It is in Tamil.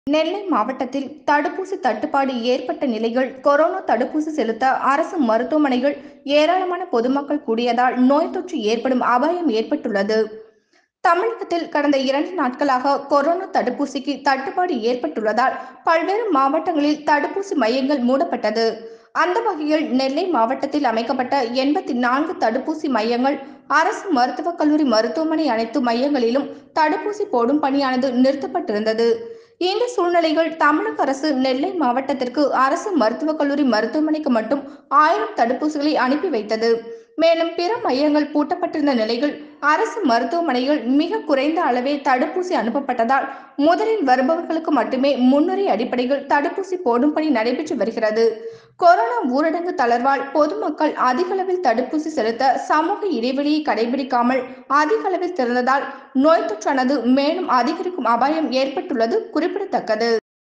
நெல்லை மாவட்டத்தில் தடுப்பூசி தட்டுப்பாடு ஏற்பட்ட நிலையில் கொரோனா தடுப்பூசி செலுத்த அரசு மருத்துவமனைகள் ஏராளமான பொதுமக்கள் கூடியதால் நோய் தொற்று ஏற்படும் அபாயம் ஏற்பட்டுள்ளது தமிழகத்தில் கடந்த இரண்டு நாட்களாக கொரோனா தடுப்பூசிக்கு தட்டுப்பாடு ஏற்பட்டுள்ளதால் பல்வேறு மாவட்டங்களில் தடுப்பூசி மையங்கள் மூடப்பட்டது அந்த வகையில் நெல்லை மாவட்டத்தில் அமைக்கப்பட்ட எண்பத்தி நான்கு தடுப்பூசி மையங்கள் அரசு மருத்துவக் கல்லூரி மருத்துவமனை அனைத்து மையங்களிலும் தடுப்பூசி போடும் பணியானது நிறுத்தப்பட்டிருந்தது இந்த சூழ்நிலையில் தமிழக அரசு நெல்லை மாவட்டத்திற்கு அரசு மருத்துவக் கல்லூரி மருத்துவமனைக்கு மட்டும் ஆயிரம் தடுப்பூசிகளை அனுப்பி வைத்தது மேலும் பிற மையங்கள் பூட்டப்பட்டிருந்த நிலையில் அரசு மருத்துவமனையில் மிக குறைந்த அளவே தடுப்பூசி அனுப்பப்பட்டதால் முதலில் வருபவர்களுக்கு மட்டுமே முன்னுரை அடிப்படையில் தடுப்பூசி போடும் பணி நடைபெற்று வருகிறது கொரோனா ஊரடங்கு தளர்வால் பொதுமக்கள் அதிக அளவில் தடுப்பூசி செலுத்த சமூக இடைவெளியை கடைபிடிக்காமல் அதிக அளவில் திறந்ததால் நோய் தொற்றானது மேலும் அதிகரிக்கும் அபாயம் ஏற்பட்டுள்ளது குறிப்பிடத்தக்கது